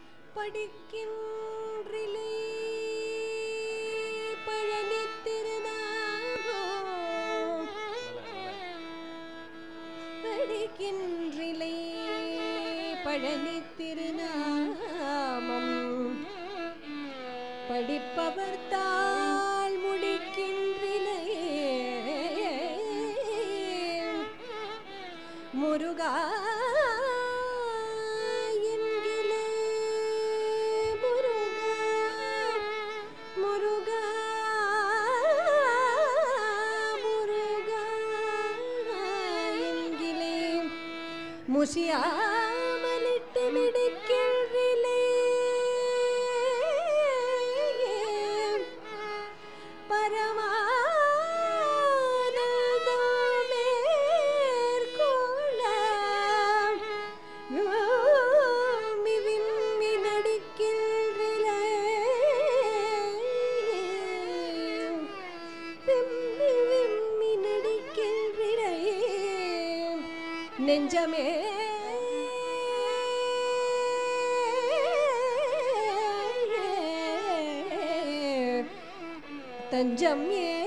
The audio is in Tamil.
படிக்கின்றிலே பழனி திருநாமோ படிக்கின்றிலே பழனி திருநாமம் படிப்பவர் தாள் முடிக்கின்றிலே முருகா என்கிலே முருகா முருகா முருகா என்கிலே முசியாமலிட்டு மிடிக்கின்றிலே பரமானந்தமேற்கொள்ள விம்மி விம்மி நடிக்கின்றிலே விம்மி விம்மி நடிக்கின்றிலே நெஞ்சமே தஞ்சம் ஏ